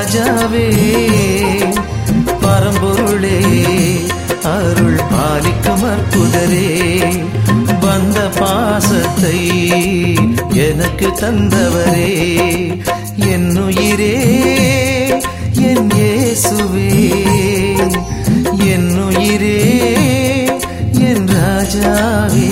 ராஜாவே பரம்பொருளே அருள் பாலிக்கும் அற்புதரே வந்த பாசத்தை எனக்கு தந்தவரே என் உயிரே என் இயேசுவே என் உயிரே என் ராஜாவே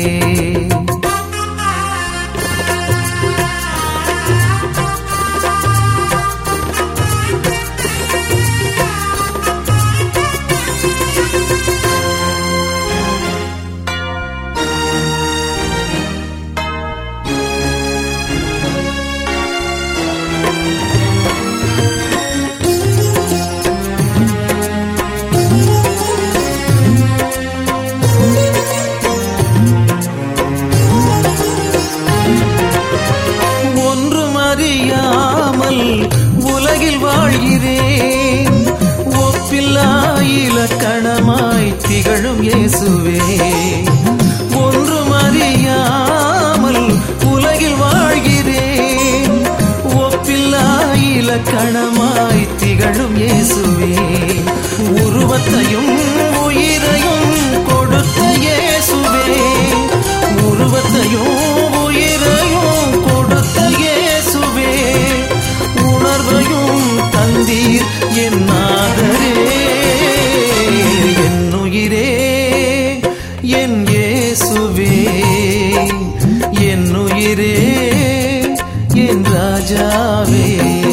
ஒன்றும் அறியாமல் உலகில் வாழ்கிறேன் ஒப்பில்லா இலக்கணமாய் திகழும் இயேசுவே ஒன்றும் அறியாமல் உலகில் வாழ்கிறேன் ஒப்பில்லா இலக்கணமாய் திகழும் இயேசுவே உருவத்தையும் உயிரையும் கொடுத்த இயேசுவே உருவத்தையும் உயிரையும் கொடுத்த இயேசுவே உணர்வையும் தந்தீர் என் நாதரே என் உயிரே என் இயேசுவே என் உயிரே என் ராஜாவே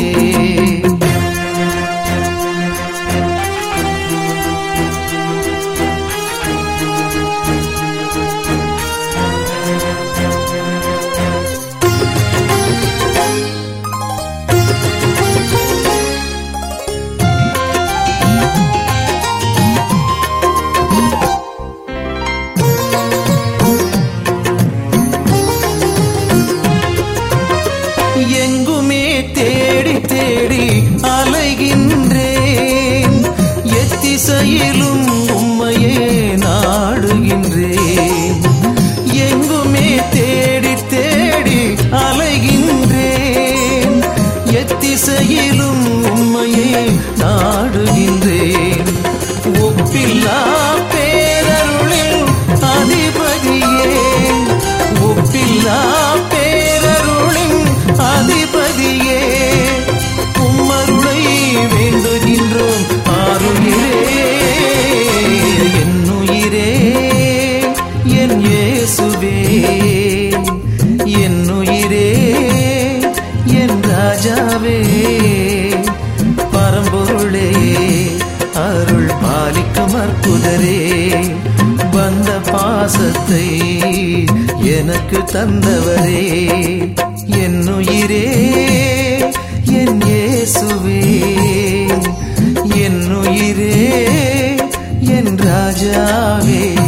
எங்குமே தேடி தேடி அலைகின்றேன் எத்திசையிலும் உம்மையே நாடுகின்றேன் எங்குமே தேடி தேடி அலைகின்றேன் எத்திசையிலும் உம்மையே நாடுகின்றேன் ஒப்பில்லா பேரருளில் அதிபதியே ஒப்பில்லா பேரருளின் அதிபதியே உம்மருளை வேண்டுகின்றோம் ஆறுகிறே என் உயிரே என் இயேசுவே என் உயிரே என் ராஜாவே பரம்பொருளே அருள் பாலிக்கும் அற்புதரே வந்த பாசத்தை எனக்கு தந்தவரே என் உயிரே என் இயேசுவே என் உயிரே என் ராஜாவே